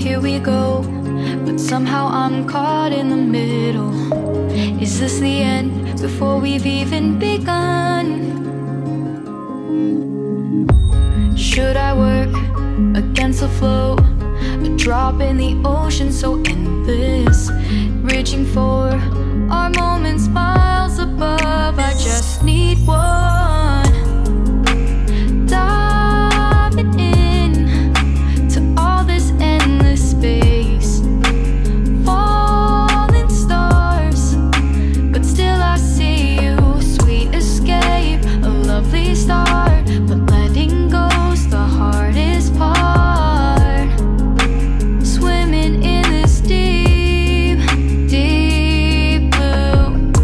here we go. But somehow I'm caught in the middle. Is this the end before we've even begun? Should I work against the flow? A drop in the ocean so endless. Reaching for our moments miles above. I just need one. Diving in to all this endless space. Falling stars, but still I see you. Sweet escape, a lovely start. But letting go's the hardest part. Swimming in this deep, deep blue.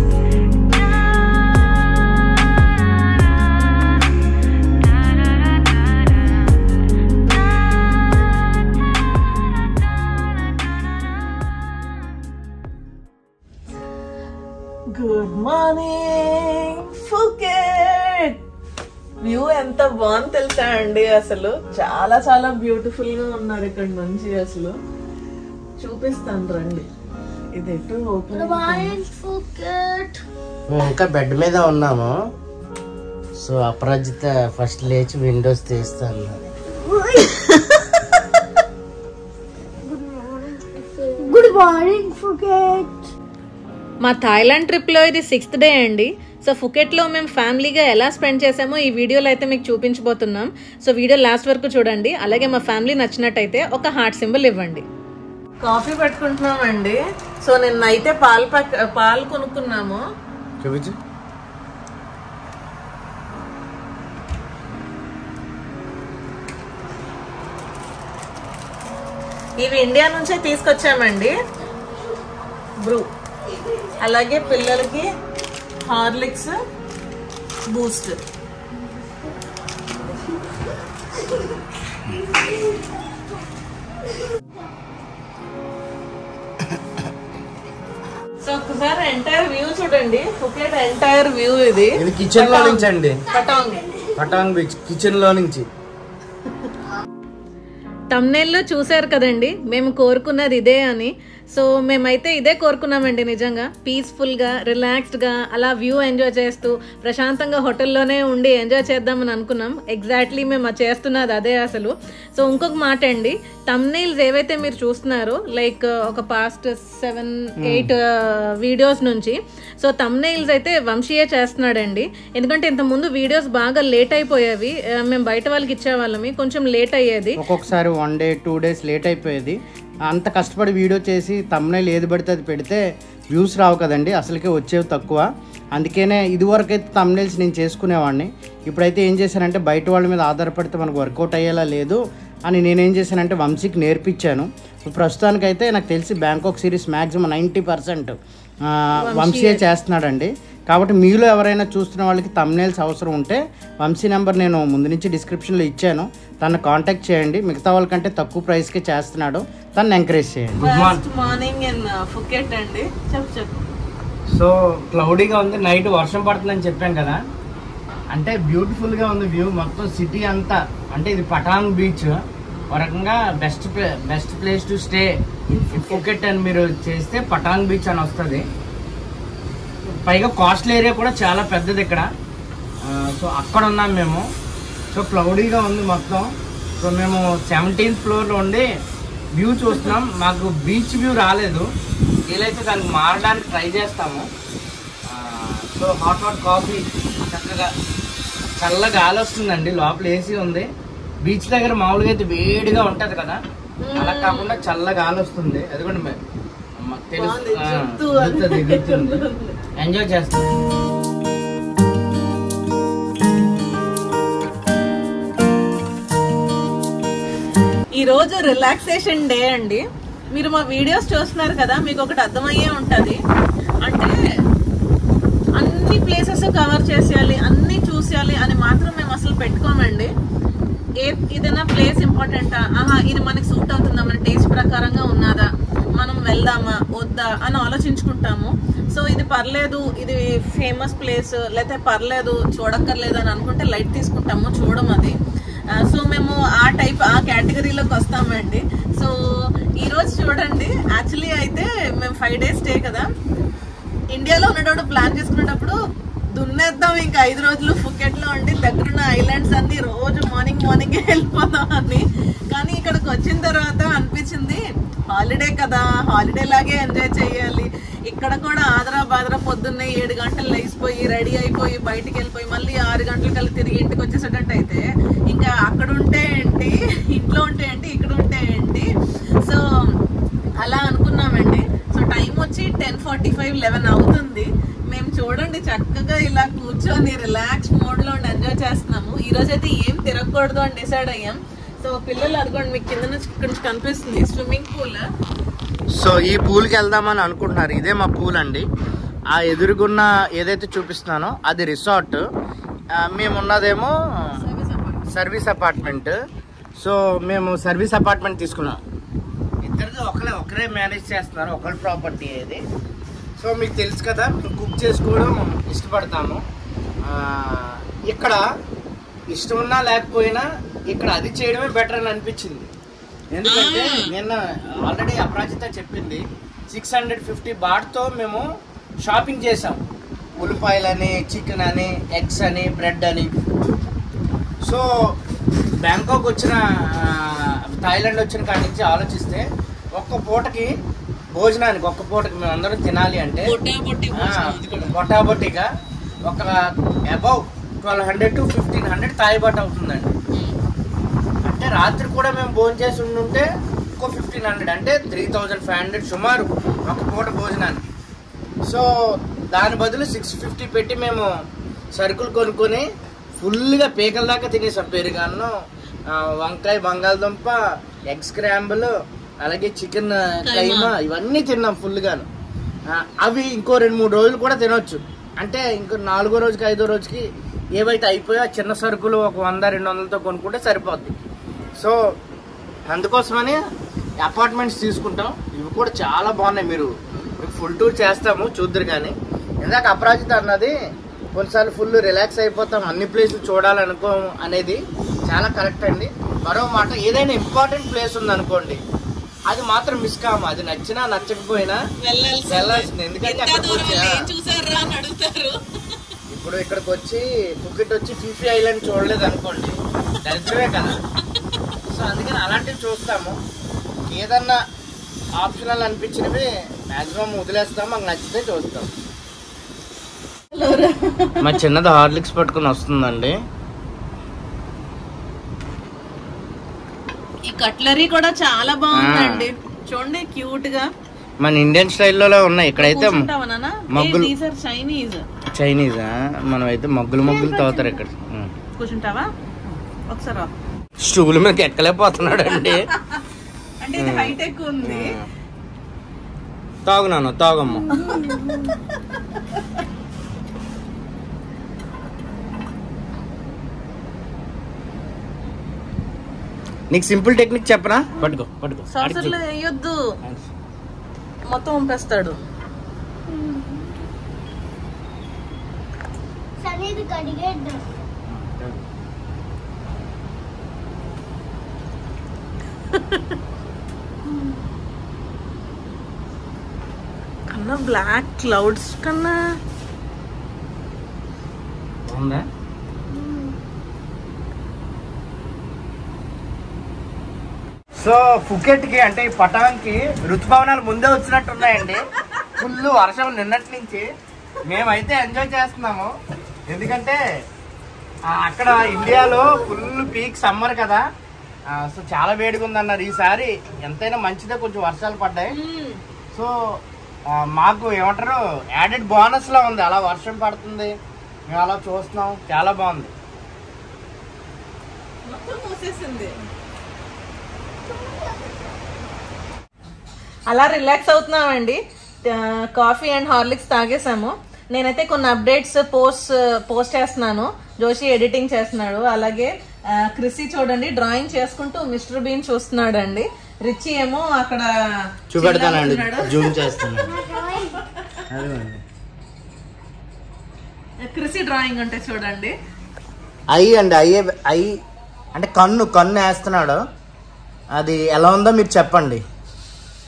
Good morning Phuket view ఎంత బాగుంది తెలుసా అండి అసలు చాలా చాలా beautiful గా ఉన్నారు ఇక్కడ నుంచి అసలు చూపిస్తాను రండి ఇది ఎటు ఓపెన్ మేము ఇంకా బెడ్ మీద ఉన్నాము సో అపరాజిత ఫస్ట్ లేచి విండోస్ తీస్తా అన్నది మా థాయిలాండ్ ట్రిప్లో ఇది సిక్స్త్ డే అండి సో ఫుకెట్లో మేము ఫ్యామిలీగా ఎలా స్పెండ్ చేసామో ఈ వీడియోలో అయితే మీకు చూపించబోతున్నాం సో వీడియో లాస్ట్ వరకు చూడండి అలాగే మా ఫ్యామిలీ నచ్చినట్టయితే ఒక హార్ట్ సింబల్ ఇవ్వండి కాఫీ పెట్టుకుంటున్నామండి సో నిన్న అయితే పాలు పక్- పాలు కొనుక్కున్నాము చూపించు ఇవి ఇండియా నుంచే తీసుకొచ్చామండి బ్రూ అలాగే పిల్లలకి హార్లిక్స్ బూస్ట్ సో ఒకసారి ఎంటైర్ వ్యూ చూడండి ఫుకెట్ ఎంటైర్ వ్యూ ఇది ఇది కిచెన్ లో నుంచి అండి పటాంగ్ పటాంగ్ బీచ్ కిచెన్ లో నుంచి తమ్నేల్లో చూశారు కదండి మేము కోరుకున్నది ఇదే అని సో మేమైతే ఇదే కోరుకున్నామండి నిజంగా పీస్ఫుల్గా రిలాక్స్డ్గా అలా వ్యూ ఎంజాయ్ చేస్తూ ప్రశాంతంగా హోటల్లోనే ఉండి ఎంజాయ్ చేద్దామని అనుకున్నాం ఎగ్జాక్ట్లీ మేము అది చేస్తున్నది అదే అసలు సో ఇంకొక మాట అండి తమ్నైల్స్ ఏవైతే మీరు చూస్తున్నారో లైక్ ఒక పాస్ట్ సెవెన్ ఎయిట్ వీడియోస్ నుంచి సో తమ్నైల్స్ అయితే వంశీయే చేస్తున్నాడండి ఎందుకంటే ఇంతకుముందు వీడియోస్ బాగా లేట్ అయిపోయేవి ఆ, మేము బయట వాళ్ళకి ఇచ్చేవాళ్ళమి కొంచెం లేట్ అయ్యేది ఒక్కొక్కసారి one day two days late అయిపోయేది అంత కష్టపడి వీడియో చేసి తమ్నైల్ ఏది పడితే అది పెడితే వ్యూస్ రావు కదండి అసలుకే వచ్చేవి తక్కువ అందుకనే ఇదివరకు అయితే తమ్నైల్స్ నేను చేసుకునేవాడిని ఇప్పుడైతే ఏం చేశానంటే బయట వాళ్ళ మీద ఆధారపడితే మనకు వర్కౌట్ అయ్యేలా లేదు అని నేనేం చేశానంటే వంశీకి నేర్పించాను ఇప్పుడు ప్రస్తుతానికైతే నాకు తెలిసి Bangkok series maximum ninety percent వంశీయే చేస్తున్నాడండి కాబట్టి మీలో ఎవరైనా చూస్తున్న వాళ్ళకి తమ్నేల్స్ అవసరం ఉంటే వంశీ నెంబర్ నేను ముందు నుంచి డిస్క్రిప్షన్లో ఇచ్చాను తను కాంటాక్ట్ చేయండి మిగతా వాళ్ళకంటే తక్కువ ప్రైస్కే చేస్తున్నాడు తను ఎంకరేజ్ చేయండి ఫస్ట్ మార్నింగ్ ఇన్ ఫుకెట్ అండి చెప్పు చెప్పు సో క్లౌడీగా ఉంది నైట్ వర్షం పడుతుందని చెప్పాను కదా అంటే బ్యూటిఫుల్గా ఉంది వ్యూ మొత్తం సిటీ అంతా అంటే ఇది పటాంగ్ బీచ్ ఒక రకంగా best best place to stay Phuket అని మీరు చేస్తే పటాంగ్ బీచ్ అని వస్తుంది పైగా కాస్ట్లీ ఏరియా కూడా చాలా పెద్దది ఇక్కడ ఆ, సో అక్కడ ఉన్నాం మేము సో క్లౌడీగా ఉంది మొత్తం సో మేము సెవెంటీన్త్ ఫ్లోర్లో ఉండి వ్యూ చూస్తున్నాం మాకు బీచ్ వ్యూ రాలేదు వీలైతే దానికి మారడానికి ట్రై చేస్తాము ఆ, సో హాట్ హాట్ కాఫీ చక్కగా చల్ల గాలి వస్తుందండి లోపల ఏసీ ఉంది బీచ్ దగ్గర మామూలుగా అయితే వేడిగా ఉంటది కదా అలా కాకుండా చల్ల గాలి వస్తుంది అది కూడా మే- మాకు తెలుసు బాగుంది. ఆ, జుత్తు గుర్తుంది, గుర్తుంది. ఎంజాయ్ చేస్తాం ఈ రోజు రిలాక్సేషన్ డే అండి మీరు మా వీడియోస్ చూస్తున్నారు కదా మీకు ఒకటి అర్థమయ్యే ఉంటది అంటే అన్ని ప్లేసెస్ కవర్ చేసేయాలి అన్ని చూసేయాలి అని మాత్రం మేము అసలు పెట్టుకోమండి ఏ ఏదైనా ప్లేస్ ఇంపార్టెంటా ఆహా ఇది మనకి సూట్ అవుతుందా మన టేస్ట్ ప్రకారంగా ఉన్నదా మనం వెళ్దామా వద్దా అని ఆలోచించుకుంటాము సో ఇది పర్లేదు ఇది ఫేమస్ ప్లేస్ లేకపోతే పర్లేదు చూడక్కర్లేదు అని అనుకుంటే లైట్ తీసుకుంటాము చూడం అది ఆ, సో మేము ఆ టైప్ ఆ కేటగిరీలోకి వస్తామండి సో రోజు చూడండి యాక్చువల్లీ అయితే మేము ఫైవ్ డేస్ స్టే కదా ఇండియాలో ఉన్నప్పుడు ప్లాన్ చేసుకునేటప్పుడు దున్నేద్దాం ఇంకా ఐదు రోజులు ఫుకెట్ లో ఉండి దగ్గరున్న ఐలాండ్స్ అన్ని రోజు మార్నింగ్ మార్నింగ్ వెళ్ళిపోదాం అని కానీ ఇక్కడికి వచ్చిన తర్వాత అనిపించింది హాలిడే కదా హాలిడే లాగే ఎంజాయ్ చేయాలి ఇక్కడ కూడా ఆదరా బాదరా పొద్దున్నే ఏడు గంటలు లేచిపోయి రెడీ అయిపోయి బయటికి వెళ్ళిపోయి మళ్ళీ ఆరు గంటల కల్లా తిరిగి ఇంటికి వచ్చేసేటట్టు అయితే ఇంకా అక్కడ ఉంటే ఏంటి ఇంట్లో ఉంటే ఏంటి ఇక్కడ ఉంటే ఏంటి సో అలా అనుకున్నామండి సో టైం వచ్చి టెన్ ఫార్టీ ఫైవ్ లెవెన్ అవుతుంది మేము చూడండి చక్కగా ఇలా కూర్చొని రిలాక్స్ మోడ్ లో ఎంజాయ్ చేస్తున్నాము ఈ రోజు అయితే ఏం తిరగకూడదు అని డిసైడ్ అయ్యాం సో పిల్లలు అదిగోండి మీకు కింద నుంచి ఇక్కడ నుంచి కనిపిస్తుంది స్విమ్మింగ్ పూల్ సో ఈ పూల్కి వెళ్దామని అనుకుంటున్నారు ఇదే మా పూల్ అండి ఆ ఎదురుగున్న ఏదైతే చూపిస్తున్నానో అది రిసార్ట్ ఆ, మేము ఉన్నదేమో సర్వీస్ అపార్ట్మెంట్ సో మేము సర్వీస్ అపార్ట్మెంట్ తీసుకున్నాం ఇద్దరిది ఒకరే ఒకరే మేనేజ్ చేస్తున్నారు ఒకరి ప్రాపర్టీ ఇది సో మీకు తెలుసు కదా మేము కుక్ చేసుకోవడం ఇష్టపడతాము ఆ, ఇక్కడ ఇష్టం ఉన్నా లేకపోయినా ఇక్కడ అది చేయడమే బెటర్ అని అనిపించింది ఎందుకంటే నిన్న ఆల్రెడీ అపరాజిత చెప్పింది సిక్స్ హండ్రెడ్ ఫిఫ్టీ బాట్తో మేము షాపింగ్ చేసాం ఉల్లిపాయలని చికెన్ అని ఎగ్స్ అని బ్రెడ్ అని సో బ్యాంకాక్ వచ్చిన ఆ, థాయిలాండ్ వచ్చిన కాడి నుంచి ఆలోచిస్తే ఒక్క పూటకి భోజనానికి ఒక్క పూటకి మేము అందరం తినాలి అంటే పొట్టాబొట్టిగా ఒక above twelve hundred to fifteen hundred Thai baht అవుతుందండి అంటే రాత్రి కూడా మేము భోజనం చేసి ఉండుంటే ఇంకో ఫిఫ్టీన్ హండ్రెడ్ అంటే త్రీ థౌజండ్ ఫైవ్ హండ్రెడ్ సుమారు ఒక పూట భోజనానికి సో దాని బదులు సిక్స్ ఫిఫ్టీ పెట్టి మేము సరుకులు కొనుక్కొని ఫుల్గా పీకల దాకా తినేసాం పెరుగన్నం ఆ, వంకాయ బంగాళదుంప ఎగ్ స్క్రాంబుల్ అలాగే చికెన్ కైమా ఇవన్నీ తిన్నాం ఫుల్గాను ఆ, అవి ఇంకో రెండు మూడు రోజులు కూడా తినొచ్చు అంటే ఇంకో నాలుగో రోజుకి ఐదో రోజుకి ఏవైతే అయిపోయా చిన్న సరుకులు ఒక వంద రెండు వందలతో కొనుక్కుంటే సరిపోద్ది సో అందుకోసమని అపార్ట్మెంట్స్ తీసుకుంటాం ఇవి కూడా చాలా బాగున్నాయి మీరు మీకు ఫుల్ టూర్ చేస్తాము చూద్దరు కానీ ఇందాక అపరాజిత అన్నది కొన్నిసార్లు ఫుల్ రిలాక్స్ అయిపోతాం అన్ని ప్లేసులు చూడాలనుకో అనేది చాలా కరెక్ట్ అండి మరో మాట ఏదైనా ఇంపార్టెంట్ ప్లేస్ ఉందనుకోండి అది మాత్రం మిస్ కాము అది నచ్చినా నచ్చకపోయినా వెళ్ళాల్సింది ఎందుకంటే అక్కడికి వచ్చి- చూసారా అని అడుగుతారు ఇప్పుడు ఇక్కడికి వచ్చి ఫుకెట్ వచ్చి ఫిఫీ ఐలాండ్ చూడలేదు అనుకోండి దరిద్రమే కదా సో అందుకని అలాంటివి చూస్తాము ఏదన్నా ఆప్షనల్ అనిపించినవి మాక్సిమం వదిలేస్తాం మాకు నచ్చితే చూస్తాం మా చిన్నది హార్లిక్స్ పట్టుకుని వస్తుందండి ఈ కట్లరీ కూడా చాలా బాగుందండి చూడండి క్యూట్ గా మన ఇండియన్ స్టైల్లో ఉన్నాయి ఇక్కడైతే కూర్చుంటావా నాన్న? మగ్గులు. ఏ, these are Chinese. చైనీసా మనం అయితే మగ్గులు మగ్గులు తాగుతారు ఇక్కడ ఉం. కూర్చుంటావా ఒకసారి రా. స్టూల్ మీద ఎక్కలేకపోతున్నాడు అండి అంటే ఇది హైట్ ఎక్కువ ఉంది తాగు నాన్న తాగమ్మ నీకు సింపుల్ టెక్నిక్ చెప్పరా పట్టుకో పట్టుకో సాసర్లో వేయొద్దు మొత్తం పంపేస్తాడు సరే ఇది కడిగేద్దాం కన్నా బ్లాక్ క్లౌడ్స్ కన్నా బాగుందా సో ఫుకెట్ కి అంటే ఈ పటాన్కి ఋతుభవనాలు ముందే వచ్చినట్టు ఉన్నాయండి ఫుల్ వర్షం నిన్నటి నుంచి మేమైతే ఎంజాయ్ చేస్తున్నాము ఎందుకంటే ఆ, అక్కడ ఇండియాలో ఫుల్ పీక్ సమ్మర్ కదా ఆ, సో చాలా వేడిగా ఉందన్నారు ఈసారి ఎంతైనా మంచిదే కొంచెం వర్షాలు పడ్డాయి సో ఆ, మాకు ఏమంటారు యాడెడ్ బోనస్ లా ఉంది అలా వర్షం పడుతుంది మేము అలా చూస్తున్నాం చాలా బాగుంది మొత్తం మూసేసింది అలా రిలాక్స్ అవుతున్నామండి ఆ, కాఫీ అండ్ హార్లిక్స్ తాగేసాము నేనైతే కొన్ని అప్డేట్స్ పోస్ట్ పోస్ట్ చేస్తున్నాను జోషి ఎడిటింగ్ చేస్తున్నాడు అలాగే ఆ, క్రిసి చూడండి డ్రాయింగ్ చేసుకుంటూ మిస్టర్ బీన్ చూస్తున్నాడు అండి రిచి ఏమో అక్కడ చూపెడతానండి చిల్లవుతున్నాడు. జూమ్ చేస్తున్నాను అదిగోండి. క్రిసి డ్రాయింగ్ అంటే చూడండి ఐ అండి ఐ ఐ అంటే కన్ను కన్ను వేస్తున్నాడు అది ఎలా ఉందో మీరు చెప్పండి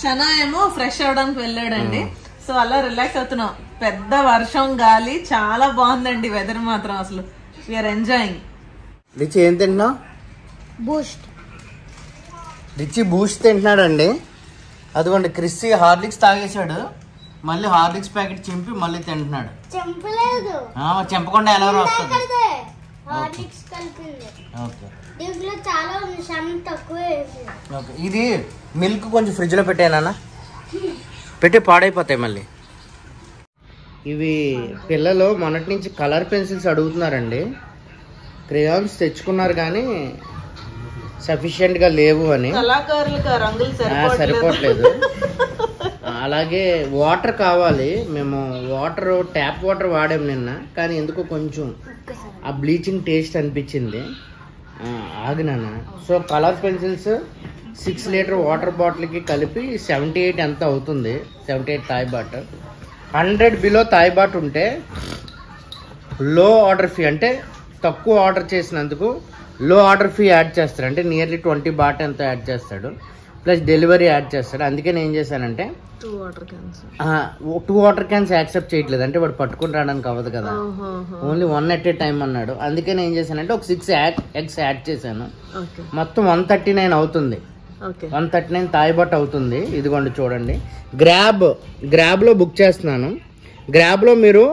క్షణ ఏమో ఫ్రెష్ అవడానికి వెళ్ళాడండి సో అలా రిలాక్స్ అవుతున్నాం పెద్ద వర్షం గాలి చాలా బాగుందండి వెదర్ మాత్రం అసలు వీఆర్ ఎంజాయింగ్ రిచి ఏం తింటున్నావు బూస్ట్ రిచి బూస్ట్ తింటున్నాడండి అదిగోండి క్రిస్సీ హార్లిక్స్ తాగేశాడు మళ్ళీ హార్లిక్స్ ప్యాకెట్ చింపి మళ్ళీ తింటున్నాడు చెంపలేదు ఆ, చెంపకుండా ఎలా వస్తుంది కలిపే హార్లిక్స్ కలిపింది ఓకే దీంట్లో చాలా ఉంది సమ్ తక్కువ వేసి ఓకే ఇది మిల్క్ కొంచెం ఫ్రిడ్జ్లో పెట్టానా పెట్టి పాడైపోతాయి మళ్ళీ ఇవి పిల్లలు మొన్నటి నుంచి కలర్ పెన్సిల్స్ అడుగుతున్నారండి క్రేయాన్స్ తెచ్చుకున్నారు కానీ సఫిషియెంట్గా లేవు అని కళాకారులకు ఆ రంగులు ఆ, సరిపోవట్లేదు అలాగే వాటర్ కావాలి మేము వాటర్ ట్యాప్ వాటర్ వాడాము నిన్న కానీ ఎందుకో కొంచెం ఆ బ్లీచింగ్ టేస్ట్ అనిపించింది ఆ, ఆగు నాన్న so colour pencils six litre water బాటిల్కి కలిపి సెవెంటీ ఎయిట్ ఎంత అవుతుంది seventy eight Thai baht hundred below Thai baht ఉంటే లో ఆర్డర్ ఫీ అంటే తక్కువ ఆర్డర్ చేసినందుకు లో ఆర్డర్ ఫీ యాడ్ చేస్తాడు అంటే నియర్లీ ట్వంటీ బాట్ ఎంత యాడ్ చేస్తాడు ప్లస్ డెలివరీ యాడ్ చేస్తాడు అందుకే నేను ఏం చేశానంటే two water cans two water cans accept చేయట్లేదు అంటే వాడు పట్టుకుని రావడానికి అవ్వదు కదా only one at a time అన్నాడు అందుకే నేను ఏం చేశానంటే ఒక సిక్స్ ఎగ్స్ యాడ్ చేశాను ఓకే మొత్తం వన్ థర్టీ నైన్ అవుతుంది okay one thirty nine Thai baht అవుతుంది ఇదిగోండి చూడండి గ్రాబ్ గ్రాబ్లో బుక్ చేస్తున్నాను గ్రాబ్లో మీరు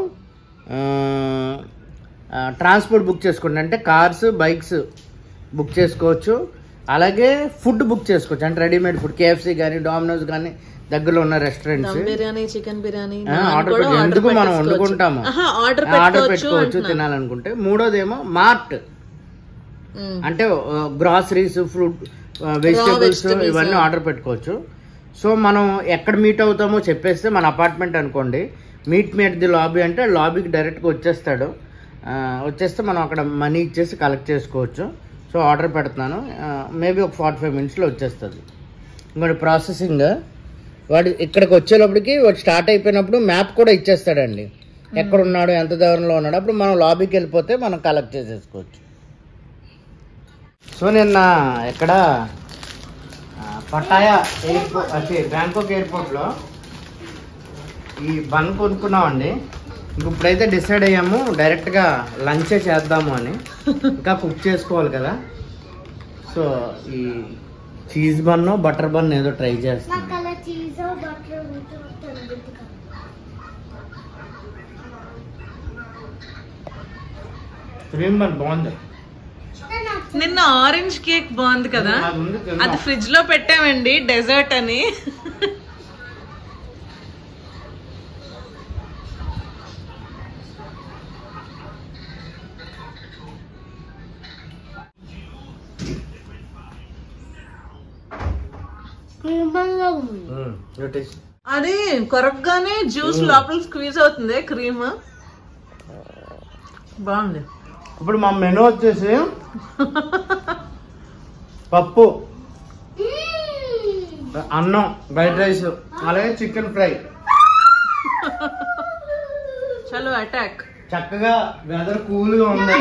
ట్రాన్స్పోర్ట్ బుక్ చేసుకోండి అంటే కార్స్ బైక్స్ బుక్ చేసుకోవచ్చు అలాగే ఫుడ్ బుక్ చేసుకోవచ్చు అంటే రెడీమేడ్ ఫుడ్ కేఎఫ్సీ కానీ డామినోస్ కానీ దగ్గరలో ఉన్న restaurants biryani chicken biryani order పెట్టు ఎందుకు మనం వండుకుంటాము ఆర్డర్ ఆర్డర్ పెట్టుకోవచ్చు తినాలనుకుంటే మూడోదేమో మార్ట్ అంటే గ్రాసరీస్ ఫ్రూట్ వెజిటేబుల్స్ ఇవన్నీ ఆర్డర్ పెట్టుకోవచ్చు సో మనం ఎక్కడ మీట్ అవుతామో చెప్పేస్తే మన అపార్ట్మెంట్ అనుకోండి meet me at the lobby అంటే లాబీకి డైరెక్ట్గా వచ్చేస్తాడు ఆ, వచ్చేస్తే మనం అక్కడ మనీ ఇచ్చేసి కలెక్ట్ చేసుకోవచ్చు సో ఆర్డర్ పెడుతున్నాను మేబీ ఒక ఫార్టీ ఫైవ్ మినిట్స్లో వచ్చేస్తుంది ఇంకోటి ప్రాసెసింగ్ వాడు ఇక్కడికి వచ్చేటప్పటికి వాడు స్టార్ట్ అయిపోయినప్పుడు మ్యాప్ కూడా ఇచ్చేస్తాడండి ఎక్కడ ఉన్నాడు ఎంత దూరంలో ఉన్నాడు అప్పుడు మనం లాబీకి వెళ్ళిపోతే మనం కలెక్ట్ చేసేసుకోవచ్చు సో నిన్న ఎక్కడ ఆ, పటాయా ఎయిర్పోర్ట్ అదే బ్యాంకాక్ ఎయిర్పోర్ట్లో ఈ బన్ కొనుక్కున్నామండి ఇంక ఇప్పుడైతే డిసైడ్ అయ్యాము డైరెక్ట్గా లంచే చేద్దాము అని ఇంకా కుక్ చేసుకోవాలి కదా సో ఈ చీజ్ బన్ బటర్ బన్ ఏదో ట్రై చేస్తాను నాకు అలా చీజ్ బటర్ ఉంటుంది క్రీమ్ బన్ బాగుంది నిన్న ఆరెంజ్ కేక్ బాగుంది కదా అది ఉంది తిందాం. అది ఫ్రిడ్జ్ లో పెట్టామండి డెజర్ట్ అని మ్మ్. ఇదో taste. అది కొరకగానే జ్యూస్ లోపల స్క్వీజ్ అవుతుంది క్రీమ్ బాగుంది ఇప్పుడు మా మెనూ వచ్చేసి పప్పు అన్నం వైట్ రైస్ అలాగే చికెన్ ఫ్రై చలో అటాక్ చక్కగా వెదర్ కూల్గా ఉంది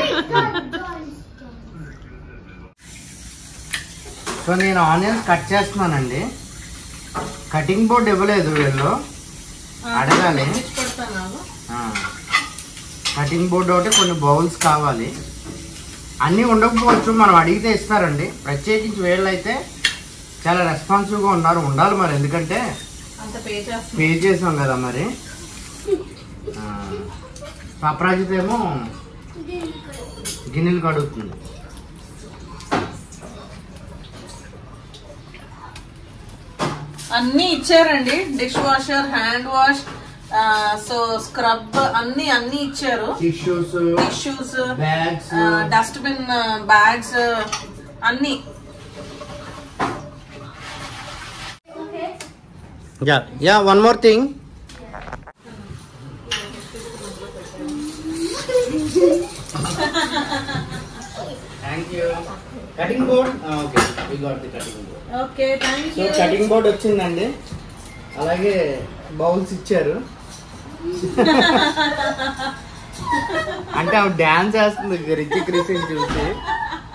సో నేను ఆనియన్స్ కట్ చేస్తున్నానండి కటింగ్ బోర్డ్ ఇవ్వలేదు వీళ్ళు అడగాలి ఆ. కటింగ్ బోర్డ్ ఒకటి కొన్ని బౌల్స్ కావాలి అన్నీ ఉండకపోవచ్చు మనం అడిగితే ఇస్తారండి ప్రత్యేకించి వీళ్ళు అయితే చాలా రెస్పాన్సివ్గా ఉన్నారు ఉండాలి మరి ఎందుకంటే అంత పే చేస్తాం పే చేసాం కదా మరి ఆ, అపరాజిత ఏమో గిన్నెలు కడుగుతుంది అన్ని ఇచ్చారండి dish washer hand wash so scrub అన్ని అన్ని ఇచ్చారు tissues tissues bags dustbin bags అన్ని yeah yeah one more thing thank you cutting board okay we got the cutting board okay thank so cutting board వచ్చిందండి అలాగే bowls ఇచ్చారు అంటే ఆవిడ dance వేస్తుంది రిచి క్రిసిని చూసి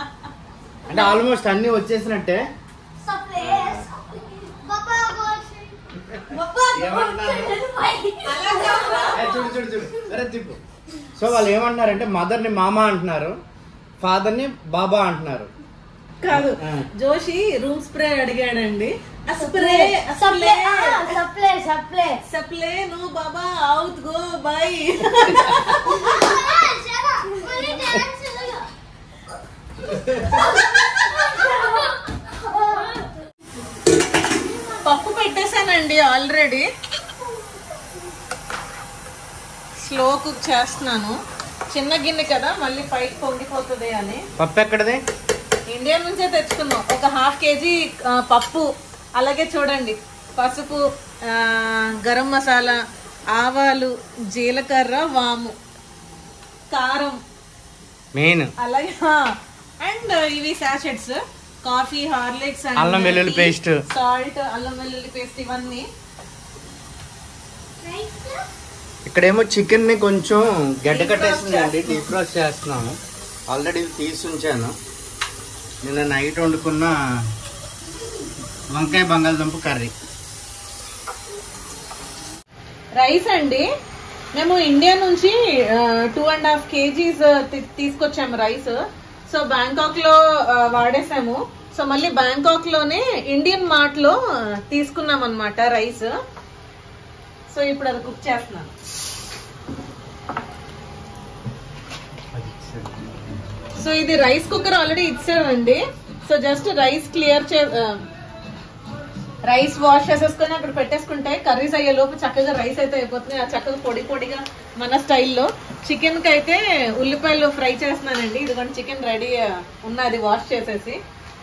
అంటే ఆల్మోస్ట్ అన్ని వచ్చేసినట్టే సఫేస్ పాపా వాష్ ఏమంటున్నారు ఏ, చూడు చూడు చూడు అరే తిప్పు సో వాళ్ళు ఏమంటున్నారంటే మదర్ ని మామ అంటున్నారు ఫాదర్ ని బాబా అంటున్నారు కాదు ఆ. జోషి రూమ్ స్ప్రే అడిగాడండి ఆ spray supply supply supply supply నువ్వు బాబా అవుట్ గో బై పప్పు పెట్టేశానండి ఆల్రెడీ స్లో కుక్ చేస్తున్నాను చిన్న గిన్నె కదా మళ్ళీ పైకి పొంగిపోతుంది అని పప్పు ఎక్కడది ఇండియా నుంచే తెచ్చుకున్నాం ఒక హాఫ్ కేజీ ఆ, పప్పు అలాగే చూడండి పసుపు ఆ, గరం మసాలా ఆవాలు జీలకర్ర వాము కారం మెయిన్ అలాగే అండ్ ఇవి సాచెట్స్ కాఫీ హార్లిక్స్ అల్లం వెల్లుల్లి paste. సాల్ట్ అల్లం వెల్లుల్లి పేస్ట్ ఇవన్నీ ఇక్కడేమో చికెన్ ని కొంచెం గడ్డ కట్టేసిందండి డీప్ ఫ్రోస్ చేస్తున్నాను ఆల్రెడీ తీసి ఉంచాను నిన్న నైట్ వండుకున్న వంకాయ బంగాళదుంప కర్రీ రైస్ అండి మేము ఇండియా నుంచి టూ అండ్ హాఫ్ కేజీస్ తీసుకొచ్చాము రైస్ సో బ్యాంకాక్ లో ఆ, వాడేసాము సో మళ్ళీ బ్యాంకాక్ లోనే ఇండియన్ మార్ట్ లో ఆ, తీసుకున్నాం అనమాట రైస్ సో ఇప్పుడు అది కుక్ చేస్తున్నాను సో ఇది రైస్ కుక్కర్ ఆల్రెడీ ఇచ్చారండి సో జస్ట్ రైస్ క్లియర్ చే ఆ, రైస్ వాష్ చేసేసుకొని అక్కడ పెట్టేసుకుంటే కర్రీస్ అయ్యే లోపు చక్కగా రైస్ అయితే అయిపోతుంది ఆ చక్కగా పొడి పొడిగా మన స్టైల్లో చికెన్ కి అయితే ఉల్లిపాయలు ఫ్రై చేస్తున్నానండి ఇదిగోండి చికెన్ రెడీ ఉన్నది వాష్ చేసేసి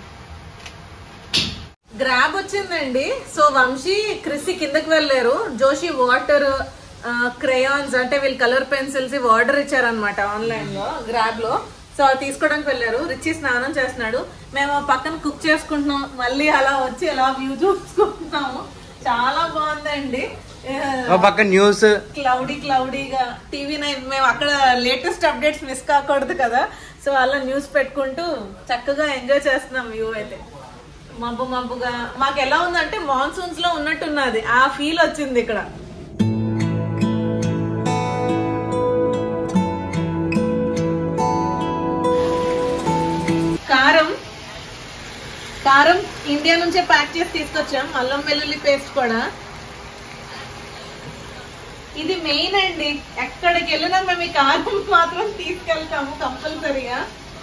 గ్రాబ్ వచ్చిందండి సో వంశీ క్రిసి కిందకి వెళ్ళారు జోషి వాటర్ క్రేయాన్స్ అంటే వీళ్ళు కలర్ పెన్సిల్స్ ఇవి ఆర్డర్ ఇచ్చారనమాట ఆన్లైన్ లో గ్రాబ్ లో సో అవి తీసుకోవడానికి వెళ్ళారు రిచి స్నానం చేస్తున్నాడు మేము పక్కన కుక్ చేసుకుంటున్నాం మళ్ళీ అలా వచ్చి అలా వ్యూ చూసుకుంటున్నాము చాలా బాగుందండి ఓ పక్క న్యూస్ క్లౌడీ క్లౌడీగా టీవీ నైన్ మేము అక్కడ లేటెస్ట్ అప్డేట్స్ మిస్ కాకూడదు కదా సో అలా న్యూస్ పెట్టుకుంటూ చక్కగా ఎంజాయ్ చేస్తున్నాం వ్యూ అయితే మబ్బు మబ్బుగా మాకు ఎలా ఉందంటే మాన్సూన్స్ లో ఉన్నట్టున్నది ఆ ఫీల్ వచ్చింది ఇక్కడ కారం కారం ఇండియా నుంచే ప్యాక్ చేసి తీసుకొచ్చాం అల్లం వెల్లుల్లి పేస్ట్ కూడా ఇది మెయిన్ అండి ఎక్కడికి వెళ్ళినా మేము ఈ కారం మాత్రం తీసుకెళ్తాము కంపల్సరీగా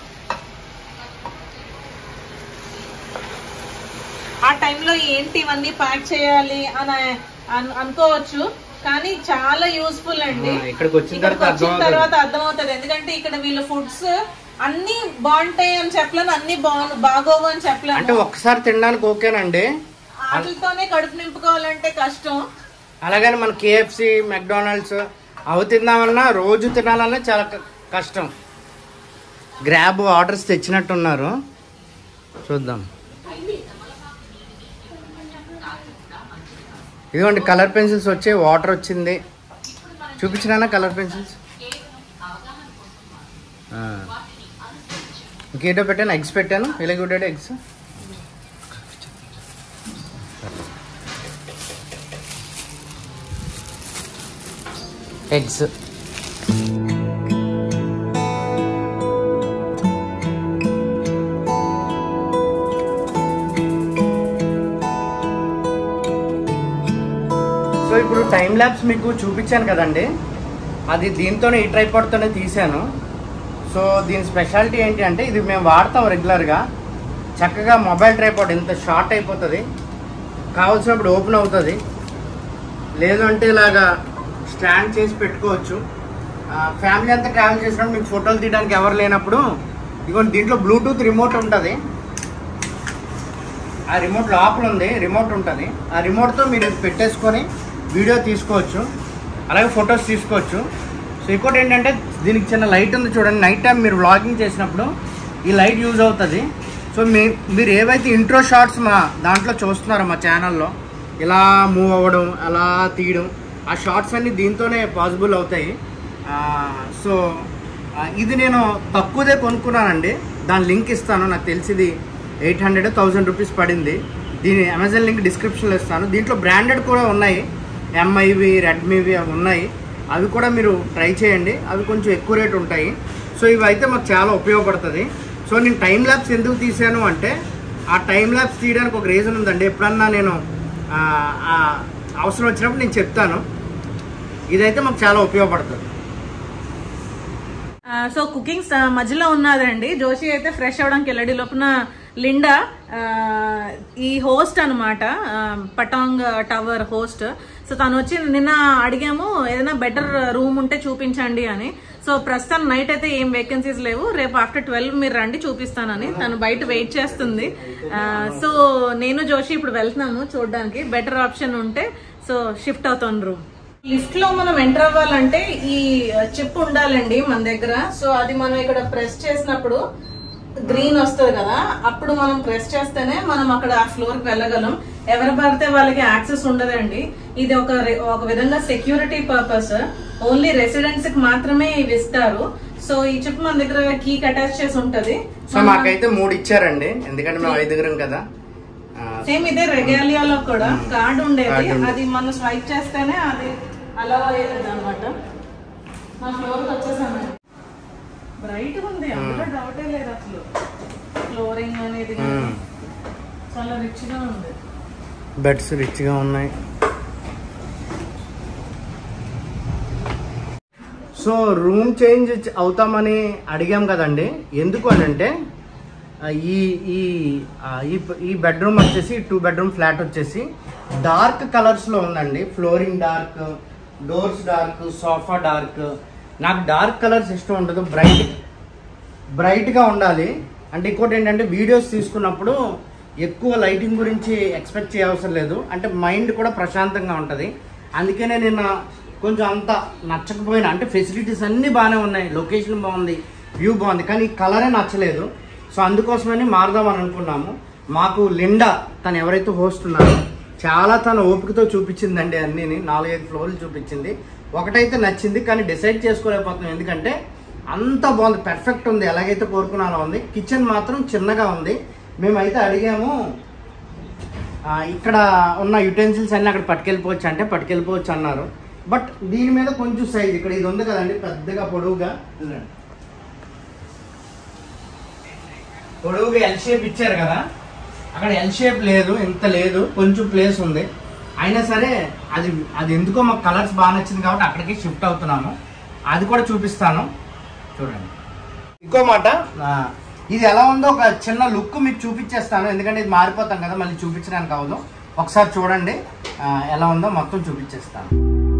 ఆ టైంలో ఏంటి ఇవన్నీ ప్యాక్ చేయాలి అని అన్- అనుకోవచ్చు కానీ చాలా యూస్ఫుల్ అండి ఆ, ఇక్కడికి వచ్చిన ఇక్కడికి తర్వాత వచ్చిన అర్థమవుతుంది. తర్వాత అర్థమవుతుంది ఎందుకంటే ఇక్కడ వీళ్ళ ఫుడ్స్ అన్ని బాగుంటాయి అని చెప్పలేను అన్ని బాగు బాగోవు అని అంటే చెప్పలేను ఒక్కసారి తినడానికి ఓకేనండి వాటితోనే కడుపు నింపుకోవాలంటే కష్టం అలాగని మన కేఎఫ్సి మెక్డానల్డ్స్ అవి తిందామన్నా రోజు తినాలన్నా చాలా క- కష్టం గ్రాబ్ ఆర్డర్స్ తెచ్చినట్టున్నారు చూద్దాం ఇదిగోండి కలర్ పెన్సిల్స్ వచ్చే వాటర్ వచ్చింది చూపించినా కలర్ పెన్సిల్స్ ఇంకేటో పెట్టాను ఎగ్స్ పెట్టాను ఎలాగొట్టాడు ఎగ్స్ ఎగ్స్ సో ఇప్పుడు టైం ల్యాబ్స్ మీకు చూపించాను కదండి అది దీంతోనే ఈ ట్రైపాడ్తోనే తీసాను సో దీని స్పెషాలిటీ ఏంటి అంటే ఇది మేము వాడతాం రెగ్యులర్గా చక్కగా మొబైల్ ట్రైపాడ్ ఇంత షార్ట్ అయిపోతుంది కావాల్సినప్పుడు ఓపెన్ అవుతుంది లేదు అంటే ఇలాగా స్టాండ్ చేసి పెట్టుకోవచ్చు ఫ్యామిలీ అంతా ట్రావెల్ చేసినప్పుడు మీకు ఫోటోలు తీయడానికి ఎవరు లేనప్పుడు ఇదిగోండి దీంట్లో బ్లూటూత్ రిమోట్ ఉంటుంది ఆ రిమోట్ లోపల ఉంది రిమోట్ ఉంటుంది ఆ రిమోట్తో మీరు ఇది పెట్టేసుకొని వీడియో తీసుకోవచ్చు అలాగే ఫొటోస్ తీసుకోవచ్చు సో ఇంకోటి ఏంటంటే దీనికి చిన్న లైట్ ఉంది చూడండి నైట్ టైం మీరు వ్లాగింగ్ చేసినప్పుడు ఈ లైట్ యూజ్ అవుతుంది సో మీ మీరు ఏవైతే ఇంట్రో షార్ట్స్ మా దాంట్లో చూస్తున్నారో మా ఛానల్లో ఇలా మూవ్ అవ్వడం అలా తీయడం ఆ షార్ట్స్ అన్ని దీంతోనే పాసిబుల్ అవుతాయి ఆ, సో ఆ, ఇది నేను తక్కువదే కొనుక్కున్నానండి దాని లింక్ ఇస్తాను నాకు తెలిసింది ఎయిట్ హండ్రెడ్ థౌసండ్ రూపీస్ పడింది దీని అమెజాన్ లింక్ డిస్క్రిప్షన్లో ఇస్తాను దీంట్లో బ్రాండెడ్ కూడా ఉన్నాయి ఎంఐవి రెడ్మీవి అవి ఉన్నాయి అవి కూడా మీరు ట్రై చేయండి అవి కొంచెం ఎక్కువ రేట్ ఉంటాయి సో ఇవి అయితే మాకు చాలా ఉపయోగపడుతుంది సో నేను టైం ల్యాబ్స్ ఎందుకు తీసాను అంటే ఆ టైం ల్యాబ్స్ తీయడానికి ఒక రీజన్ ఉందండి ఎప్పుడన్నా నేను ఆ, ఆ అవసరం వచ్చినప్పుడు నేను చెప్తాను ఇదైతే మాకు చాలా ఉపయోగపడుతుంది ఆ, సో కుకింగ్ స- మధ్యలో ఉన్నదండి జోషి అయితే ఫ్రెష్ అవడానికి వెళ్ళడి లోపల లిండా ఆ, ఈ హోస్ట్ అనమాట పటాంగ్ టవర్ హోస్ట్ సో తను వచ్చి నిన్న అడిగాము ఏదైనా బెటర్ రూమ్ ఉంటే చూపించండి అని సో ప్రస్తుతం నైట్ అయితే ఏం వేకెన్సీస్ లేవు రేపు ఆఫ్టర్ ట్వెల్వ్ మీరు రండి చూపిస్తానని తను బయట వెయిట్ చేస్తుంది ఆ, సో నేను జోషి ఇప్పుడు వెళ్తున్నాము చూడడానికి బెటర్ ఆప్షన్ ఉంటే సో షిఫ్ట్ అవుతాను రూమ్ లిఫ్ట్ లో మనం ఎంటర్ అవ్వాలంటే ఈ చిప్ ఉండాలండి మన దగ్గర సో అది మనం ఇక్కడ ప్రెస్ చేసినప్పుడు గ్రీన్ వస్తుంది కదా అప్పుడు మనం ప్రెస్ చేస్తేనే మనం అక్కడ ఆ ఫ్లోర్ కి వెళ్ళగలం ఎవరు పడితే వాళ్ళకి యాక్సెస్ ఉండదండి ఇది ఒక రె- ఒక విధంగా సెక్యూరిటీ పర్పస్ ఓన్లీ రెసిడెంట్స్ కి మాత్రమే ఇవి ఇస్తారు సో ఈ చిప్ మన దగ్గర కీ అటాచ్ చేసి ఉంటది సో మాకైతే మూడు ఇచ్చారండి ఎందుకంటే మేము ఐదుగురం కదా ఆ, సేమ్ ఇదే రెగాలియాలో కూడా కార్డు ఉండేది కార్డు ఉండేది. అది మనం స్వైప్ చేస్తేనే అది అలా అయ్యేది అనమాట మా ఫ్లోర్ కి వచ్చేసామండి బ్రైట్ ఉంది అందులో డౌటే లేదు అసలు ఫ్లోరింగ్ అనేది కానీ మ్మ్. చాలా రిచ్ గా ఉంది బెడ్స్ రిచ్గా ఉన్నాయి సో రూమ్ చేంజ్ అవుతామని అడిగాం కదండి ఎందుకు అని అంటే ఆ, ఈ ఈ ఆ, ఈ- ఈ బెడ్రూమ్ వచ్చేసి టూ బెడ్రూమ్ ఫ్లాట్ వచ్చేసి డార్క్ కలర్స్లో ఉందండి flooring dark doors dark sofa dark నాకు డార్క్ కలర్స్ ఇష్టం ఉండదు బ్రైట్ బ్రైట్గా ఉండాలి అంటే ఇంకోటి ఏంటంటే వీడియోస్ తీసుకున్నప్పుడు ఎక్కువ లైటింగ్ గురించి ఎక్స్పెక్ట్ చేయవసరం లేదు అంటే మైండ్ కూడా ప్రశాంతంగా ఉంటుంది అందుకనే నిన్న కొంచెం అంత నచ్చకపోయినా అంటే ఫెసిలిటీస్ అన్నీ బాగానే ఉన్నాయి లొకేషన్ బాగుంది వ్యూ బాగుంది కానీ కలరే నచ్చలేదు సో అందుకోసమని మారదామని అనుకున్నాము మాకు లిండా తను ఎవరైతే హోస్ట్ ఉన్నారో చాలా తన ఓపికతో చూపించిందండి అన్నీని నాలుగైదు ఫ్లోర్లు చూపించింది ఒకటైతే నచ్చింది కానీ డిసైడ్ చేసుకోలేకపోతున్నాం ఎందుకంటే అంత బాగుంది పర్ఫెక్ట్ ఉంది ఎలాగైతే కోరుకున్నానో ఉంది కిచెన్ మాత్రం చిన్నగా ఉంది మేమైతే అడిగాము ఆ, ఇక్కడ ఉన్న యుటెన్సిల్స్ అన్ని అక్కడ పట్టుకెళ్ళిపోవచ్చు అంటే పట్టుకెళ్ళిపోవచ్చు అన్నారు బట్ దీని మీద కొంచెం సైజ్ ఇక్కడ ఇది ఉంది కదండి పెద్దగా పొడవుగా చూడండి. పొడవుగా ఎల్ షేప్ ఇచ్చారు కదా అక్కడ ఎల్ షేప్ లేదు ఇంత లేదు కొంచెం ప్లేస్ ఉంది అయినా సరే అది అది ఎందుకో మాకు కలర్స్ బాగా నచ్చింది కాబట్టి అక్కడికి షిఫ్ట్ అవుతున్నాము అది కూడా చూపిస్తాను చూడండి ఇంకో మాట ఆ, ఇది ఎలా ఉందో ఒక చిన్న లుక్ మీకు చూపించేస్తాను ఎందుకంటే ఇది మారిపోతాం కదా మళ్ళీ చూపించడానికి అవ్వదు ఒకసారి చూడండి ఆ, ఎలా ఉందో మొత్తం చూపించేస్తాను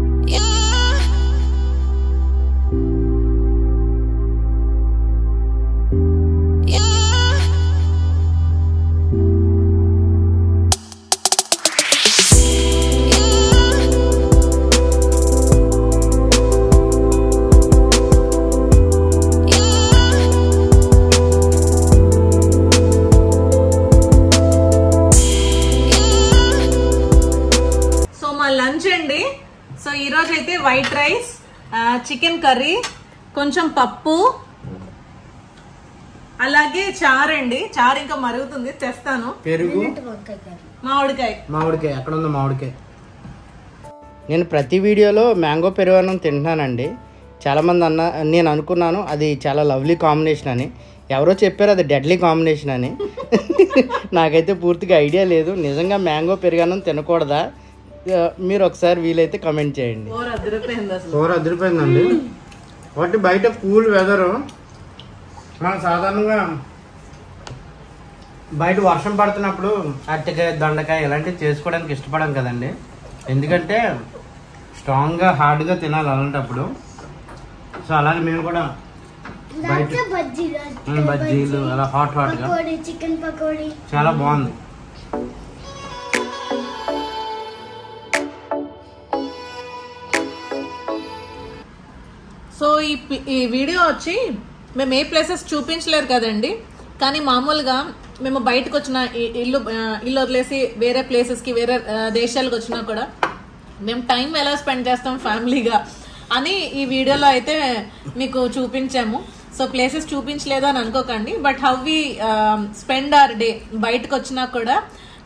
సో మా లంచ్ అండి సో ఈ రోజు అయితే వైట్ రైస్ చికెన్ కర్రీ కొంచెం పప్పు అలాగే చారు అండి చారు ఇంకా మరుగుతుంది తెస్తాను పెరుగు మామిడికాయ మామిడికాయ ఎక్కడ ఉందో మామిడికాయ నేను ప్రతి వీడియోలో మ్యాంగో పెరుగన్నం తింటున్నానండి చాలామంది అన్న నేను అనుకున్నాను అది చాలా లవ్లీ కాంబినేషన్ అని ఎవరో చెప్పారు అది డెడ్లీ కాంబినేషన్ అని నాకైతే పూర్తిగా ఐడియా లేదు నిజంగా మ్యాంగో పెరుగన్నం తినకూడదా ఆ, మీరు ఒకసారి వీలైతే కమెంట్ చేయండి కూర అదిరిపోయింది అసలు కూర అదిరిపోయిందండి ఒకటి బయట కూల్ వెదరు మనం సాధారణంగా బయట వర్షం పడుతున్నప్పుడు అరటికాయ దొండకాయ ఇలాంటివి చేసుకోవడానికి ఇష్టపడం కదండి ఎందుకంటే స్ట్రాంగ్గా హార్డ్గా తినాలి అలాంటప్పుడు సో అలాగే మేము కూడా బయట బజ్జీలు ఉమ్, బజ్జీలు అలా హాట్ హాట్గా పకోడీ చికెన్ పకోడీ చాలా బాగుంది సో ఈ పి- ఈ వీడియో వచ్చి మేము ఏ ప్లేసెస్ చూపించలేరు కదండి కానీ మామూలుగా మేము బయటకు వచ్చిన ఈ- ఇల్లు ఆ, ఇల్లు వదిలేసి వేరే ప్లేసెస్కి వేరే ఆ, దేశాలకు వచ్చినా కూడా మేము టైం ఎలా స్పెండ్ చేస్తాం ఫ్యామిలీగా అని ఈ వీడియోలో అయితే మీకు చూపించాము సో ప్లేసెస్ చూపించలేదు అని అనుకోకండి but how we spend our day బయటకు వచ్చినా కూడా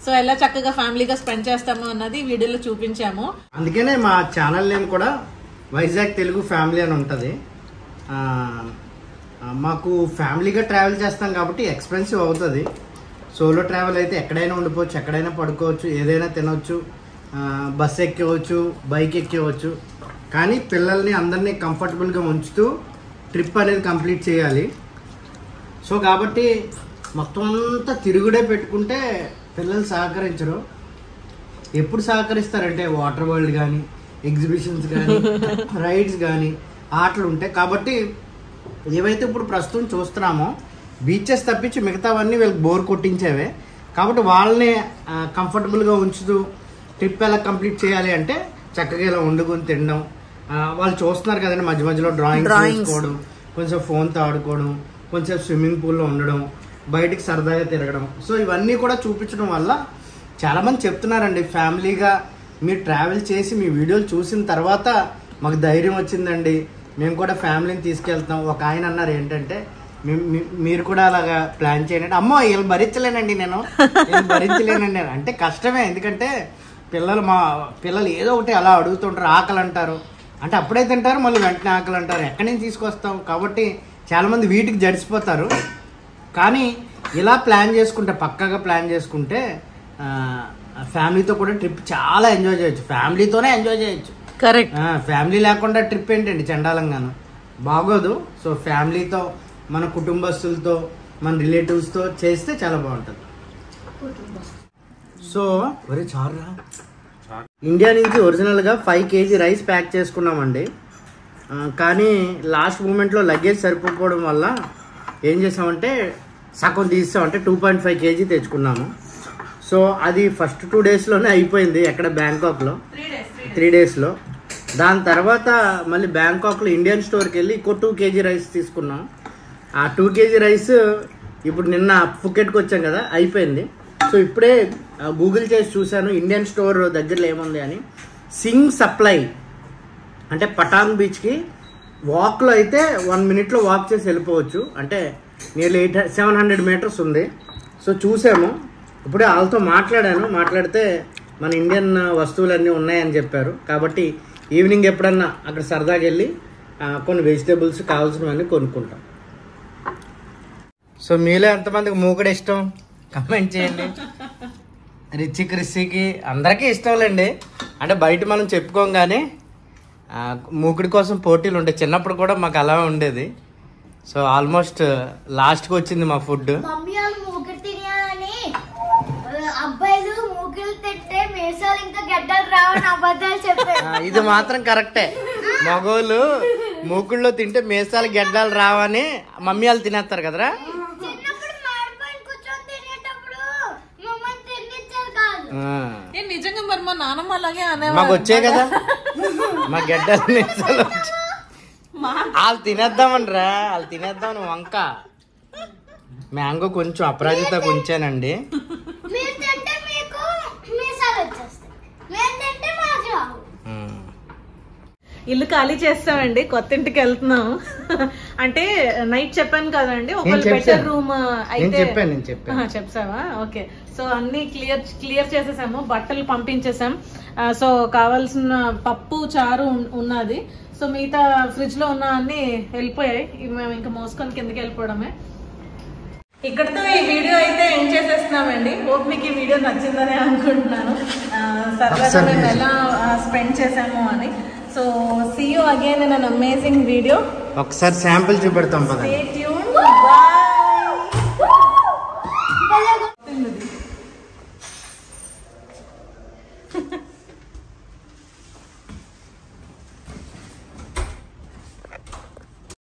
సో ఎలా చక్కగా ఫ్యామిలీగా స్పెండ్ చేస్తాము అన్నది ఈ వీడియోలో చూపించాము అందుకనే మా ఛానల్ నేమ్ కూడా వైజాగ్ తెలుగు ఫ్యామిలీ అని ఉంటుంది ఆ, ఆ, మాకు ఫ్యామిలీగా ట్రావెల్ చేస్తాం కాబట్టి ఎక్స్పెన్సివ్ అవుతుంది సోలో ట్రావెల్ అయితే ఎక్కడైనా ఉండిపోవచ్చు ఎక్కడైనా పడుకోవచ్చు ఏదైనా తినవచ్చు ఆ, బస్ ఎక్కివచ్చు బైక్ ఎక్కివచ్చు కానీ పిల్లల్ని అందరినీ కంఫర్టబుల్గా ఉంచుతూ ట్రిప్ అనేది కంప్లీట్ చేయాలి సో కాబట్టి మొత్తం అంతా తిరుగుడే పెట్టుకుంటే పిల్లలు సహకరించరు ఎప్పుడు సహకరిస్తారంటే వాటర్ వరల్డ్ కానీ ఎగ్జిబిషన్స్ కానీ రైడ్స్ కానీ ఆటలు ఉంటాయి కాబట్టి ఏవైతే ఇప్పుడు ప్రస్తుతం చూస్తున్నామో బీచెస్ తప్పించి మిగతావన్నీ వీళ్ళకి బోర్ కొట్టించేవే కాబట్టి వాళ్ళని కంఫర్టబుల్గా ఉంచుతూ ట్రిప్ ఎలా కంప్లీట్ చేయాలి అంటే చక్కగా ఇలా వండుకొని తినడం ఆ, వాళ్ళు చూస్తున్నారు కదండి మధ్య మధ్యలో డ్రాయింగ్ చేసుకోవడం కొంచెం ఫోన్తో ఆడుకోవడం కొంచెం స్విమ్మింగ్ పూల్లో ఉండడం బయటికి సరదాగా తిరగడం సో ఇవన్నీ కూడా చూపించడం వల్ల చాలా మంది చెప్తున్నారండి ఫ్యామిలీగా మీరు ట్రావెల్ చేసి మీ వీడియోలు చూసిన తర్వాత మాకు ధైర్యం వచ్చిందండి మేము కూడా ఫ్యామిలీని తీసుకెళ్తాం ఒక ఆయన అన్నారు ఏంటంటే "మీ- మీ- మీరు కూడా అలాగా ప్లాన్ చేయండి అంటే, అమ్మో వీళ్ళు భరించలేనండి నేను వీళ్ళు భరించలేనండి నేను." అంటే కష్టమే ఎందుకంటే పిల్లలు మా పిల్లలు ఏదో ఒకటి అలా అడుగుతుంటారు ఆకలి అంటారు అంటే అప్పుడే తింటారు మళ్ళీ వెంటనే ఆకలి అంటారు ఎక్కడి నుంచి తీసుకొస్తాం కాబట్టి చాలా మంది వీటికి జడిసిపోతారు కానీ ఇలా ప్లాన్ చేసుకుంటే పక్కగా ప్లాన్ చేసుకుంటే ఆ, ఫ్యామిలీతో కూడా ట్రిప్ చాలా ఎంజాయ్ చేయొచ్చు ఫ్యామిలీతోనే ఎంజాయ్ చేయొచ్చు కరెక్ట్ ఆ, ఫ్యామిలీ లేకుండా ట్రిప్ ఏంటండి చండాలంగాను బాగోదు సో ఫ్యామిలీతో మన కుటుంబస్తులతో మన రిలేటివ్స్తో చేస్తే చాలా బాగుంటుంది సో ఒరే చారురా ఇండియా నుంచి ఒరిజినల్గా ఫైవ్ కేజీ రైస్ ప్యాక్ చేసుకున్నామండి ఆ, కానీ లాస్ట్ మూమెంట్లో లగేజ్ సరిపోకపోవడం వల్ల ఏం చేసామంటే సగం తీసామంటే టూ పాయింట్ ఫైవ్ కేజీ తెచ్చుకున్నాము సో అది ఫస్ట్ టూ డేస్లోనే అయిపోయింది ఎక్కడ బ్యాంకాక్లో త్రీ డేస్లో దాని తర్వాత మళ్ళీ బ్యాంకాక్లో ఇండియన్ స్టోర్కి వెళ్ళి ఇంకో టూ కేజీ రైస్ తీసుకున్నాం ఆ టూ కేజీ రైస్ ఇప్పుడు నిన్న ఫుకెట్కి వచ్చాం కదా అయిపోయింది సో ఇప్పుడే ఆ, గూగుల్ చేసి చూశాను ఇండియన్ స్టోర్ దగ్గరలో ఏముంది అని సింగ్ సప్లై అంటే పటాంగ్ బీచ్కి వాక్లో అయితే వన్ మినిట్లో వాక్ చేసి వెళ్ళిపోవచ్చు అంటే nearly eight seven hundred metres ఉంది సో చూసాము ఇప్పుడే వాళ్ళతో మాట్లాడాను మాట్లాడితే మన ఇండియన్ వస్తువులన్నీ ఉన్నాయని చెప్పారు కాబట్టి ఈవినింగ్ ఎప్పుడన్నా అక్కడ సరదాగా వెళ్ళి ఆ, కొన్ని వెజిటేబుల్స్ కావాల్సినవన్నీ కొనుక్కుంటాం సో మీలో ఎంతమందికి మూకుడు ఇష్టం కమెంట్ చేయండి రిచి క్రిస్సీకి అందరికీ ఇష్టంలేండి అంటే బయట మనం చెప్పుకోం కానీ ఆ, మూకుడి కోసం పోటీలు ఉంటాయి చిన్నప్పుడు కూడా మాకు అలా ఉండేది సో ఆల్మోస్ట్ లాస్ట్కి వచ్చింది మా ఫుడ్ మమ్మీ వాళ్ళు మూకిడి తినేయాలని ఆ, అబ్బాయిలు మూకిలు తింటే మీసాలు ఇంకా గడ్డలు రావని అబద్ధాలు చెప్పారు ఇది మాత్రం కరెక్టే మగోళ్ళు మూకుళ్ళలో తింటే మీసాలు గెడ్డాలు రావని మమ్మీ వాళ్ళు తినేస్తారు కదరా చిన్నప్పుడు మాడిపోయిన కూర్చొని తినేటప్పుడు మమ్మల్ని తినిచ్చారు కాదు ఆ. ఏ నిజంగా మరి మా నాన్నమ్మ అలాగే మాకు అనేవారు వచ్చాయి కదా మా గడ్డలు మీసాలు వచ్చాయి వాళ్ళు తినేద్దామని రా వాళ్ళు తినేద్దామని వంక మ్యాంగో కొంచెం అపరాజిత ఉంచానండి మీరు తింటే మీకు మీసాలు వచ్చేస్తాయి మేము తింటే మాకు రావు ఉమ్. ఇల్లు ఖాళీ చేస్తామండి కొత్త ఇంటికి వెళ్తున్నాం అంటే నైట్ చెప్పాను కదండి ఒక నేను బెటర్ చెప్పాను. రూమ్ నేను అయితే చెప్పాను నేను చెప్పాను ఆహా, చెప్సావా ఓకే సో అన్ని క్లియర్ క్లియర్ చేసేసాము బట్టలు పంపించేసాం ఆ, సో కావాల్సిన పప్పు చారు ఉన్- ఉన్నది సో మిగతా ఫ్రిడ్జ్ లో ఉన్న అన్ని వెళ్ళిపోయాయి ఇవి మేము ఇంకా మోసుకొని కిందకి వెళ్ళిపోవడమే ఇక్కడతో ఈ వీడియో అయితే ఎండ్ చేసేస్తున్నామండి హోప్ మీకు ఈ వీడియో నచ్చిందని అనుకుంటున్నాను ఆ, సరదాగా ఒకసారి మేము ఎలా స్పెండ్ చేసాము అని so see you again in an amazing video ఒకసారి శాంపిల్ చూపెడతాం పదండి స్టే ట్యూన్ బాయ్